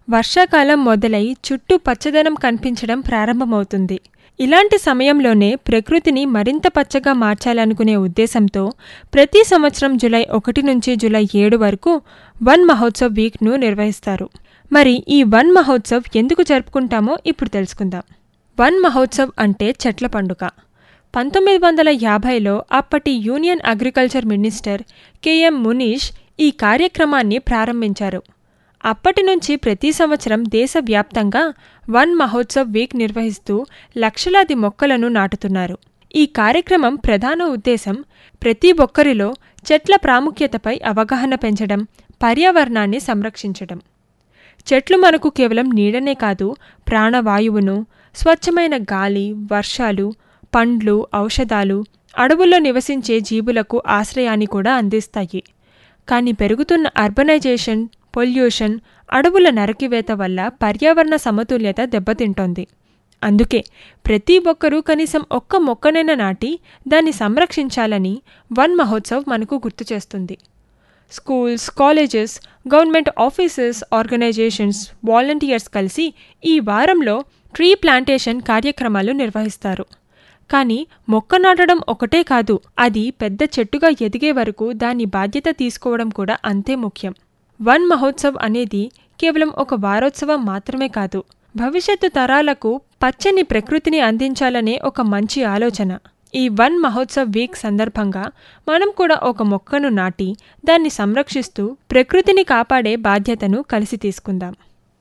వర్షాకాలం మొదలై చుట్టూ పచ్చదనం కనిపించడం ప్రారంభమవుతుంది ఇలాంటి సమయంలోనే ప్రకృతిని మరింత పచ్చగా మార్చాలనుకునే ఉద్దేశంతో ప్రతి సంవత్సరం జులై ఒకటి నుంచి జులై ఏడు వరకు వన్ మహోత్సవ్ వీక్ను నిర్వహిస్తారు మరి ఈ వన్ మహోత్సవ్ ఎందుకు జరుపుకుంటామో ఇప్పుడు తెలుసుకుందాం వన్ మహోత్సవ్ అంటే చెట్ల పండుగ పంతొమ్మిది వందల యాభైలో అప్పటి union agriculture minister K M Munshi ఈ కార్యక్రమాన్ని ప్రారంభించారు అప్పటి నుంచి ప్రతి సంవత్సరం దేశవ్యాప్తంగా వన్ మహోత్సవ్ వీక్ నిర్వహిస్తూ లక్షలాది మొక్కలను నాటుతున్నారు ఈ కార్యక్రమం ప్రధాన ఉద్దేశం ప్రతి ఒక్కరిలో చెట్ల ప్రాముఖ్యతపై అవగాహన పెంచడం పర్యావరణాన్ని సంరక్షించడం చెట్లు మనకు కేవలం నీడనే కాదు ప్రాణవాయువును స్వచ్ఛమైన గాలి వర్షాలు పండ్లు ఔషధాలు అడవుల్లో నివసించే జీవులకు ఆశ్రయాన్ని కూడా అందిస్తాయి కానీ పెరుగుతున్న అర్బనైజేషన్ పొల్యూషన్ అడవుల నరకివేత వల్ల పర్యావరణ సమతుల్యత దెబ్బతింటోంది అందుకే ప్రతి ఒక్కరూ కనీసం ఒక్క మొక్కనైనా నాటి దాన్ని సంరక్షించాలని వన్ మహోత్సవ్ మనకు గుర్తు చేస్తుంది schools colleges government offices organisations volunteers కలిసి ఈ వారంలో ట్రీ ప్లాంటేషన్ కార్యక్రమాలు నిర్వహిస్తారు కానీ మొక్క నాటడం ఒకటే కాదు అది పెద్ద చెట్టుగా ఎదిగే వరకు దాని బాధ్యత తీసుకోవడం కూడా అంతే ముఖ్యం వన్ మహోత్సవ్ అనేది కేవలం ఒక వారోత్సవం మాత్రమే కాదు భవిష్యత్తు తరాలకు పచ్చని ప్రకృతిని అందించాలనే ఒక మంచి ఆలోచన ఈ వన్ మహోత్సవ్ వీక్ సందర్భంగా మనం కూడా ఒక మొక్కను నాటి దాన్ని సంరక్షిస్తూ ప్రకృతిని కాపాడే బాధ్యతను కలిసి తీసుకుందాం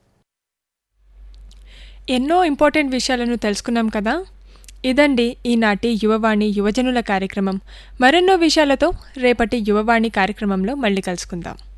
ఎన్నో ఇంపార్టెంట్ విషయాలను తెలుసుకున్నాం కదా ఇదండి ఈనాటి యువవాణి యువజనుల కార్యక్రమం మరెన్నో విషయాలతో రేపటి యువవాణి కార్యక్రమంలో మళ్ళీ కలుసుకుందాం